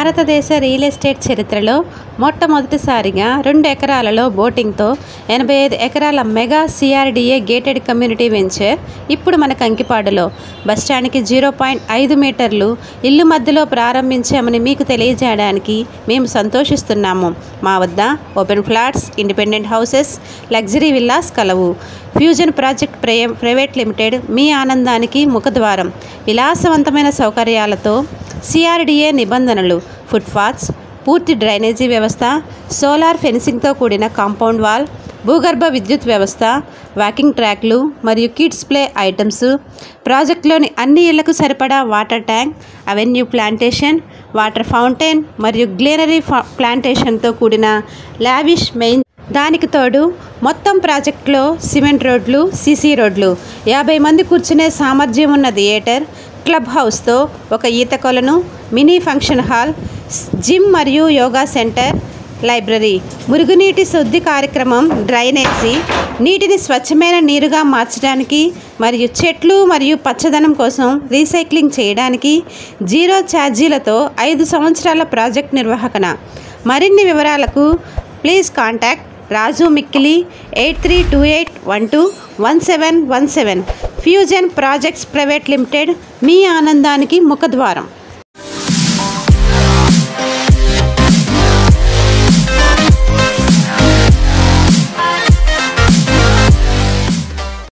భారతదేశ real estate చరిత్రలో మొట్టమొదటిసారిగా రెండు ఎకరాలలో బోటింగ్తో ఎనభై ఐదు ఎకరాల mega CRDA gated community venture ఇప్పుడు మన కంకిపాడులో బస్టాండ్కి జీరో పాయింట్ ఐదు మీటర్లు ఇల్లు మధ్యలో ప్రారంభించామని మీకు తెలియజేయడానికి మేము సంతోషిస్తున్నాము మా వద్ద open flats independent houses luxury villas కలవు ఫ్యూజన్ ప్రాజెక్ట్ ప్రై ప్రైవేట్ లిమిటెడ్ మీ ఆనందానికి ముఖద్వారం విలాసవంతమైన సౌకర్యాలతో సిఆర్డిఏ నిబంధనలు ఫుట్పాత్స్ పూర్తి డ్రైనేజీ వ్యవస్థ సోలార్ ఫెన్సింగ్తో కూడిన కాంపౌండ్ వాల్ భూగర్భ విద్యుత్ వ్యవస్థ వాకింగ్ ట్రాక్లు మరియు కిడ్స్ ప్లే ఐటమ్స్ ప్రాజెక్టులోని అన్ని ఇళ్లకు సరిపడా water tank avenue plantation water fountain మరియు గ్లీనరీ ఫా- ప్లాంటేషన్తో కూడిన లావిష్ మెయిన్ దానికి తోడు మొత్తం ప్రాజెక్టులో సిమెంట్ రోడ్లు సీసీ రోడ్లు యాభై మంది కూర్చునే సామర్థ్యం ఉన్న థియేటర్ క్లబ్ హౌస్తో ఒక ఈత కొలను మినీ ఫంక్షన్ హాల్ స్- జిమ్ మరియు యోగా సెంటర్ లైబ్రరీ మురుగునీటి శుద్ధి కార్యక్రమం డ్రైనేజీ నీటిని స్వచ్ఛమైన నీరుగా మార్చడానికి మరియు చెట్లు మరియు పచ్చదనం కోసం రీసైక్లింగ్ చేయడానికి జీరో ఛార్జీలతో ఐదు సంవత్సరాల ప్రాజెక్ట్ నిర్వహణ మరిన్ని వివరాలకు please contact Raju Mikkili eight three two eight one two one seven one seven fusion projects private limited మీ ఆనందానికి ముఖద్వారం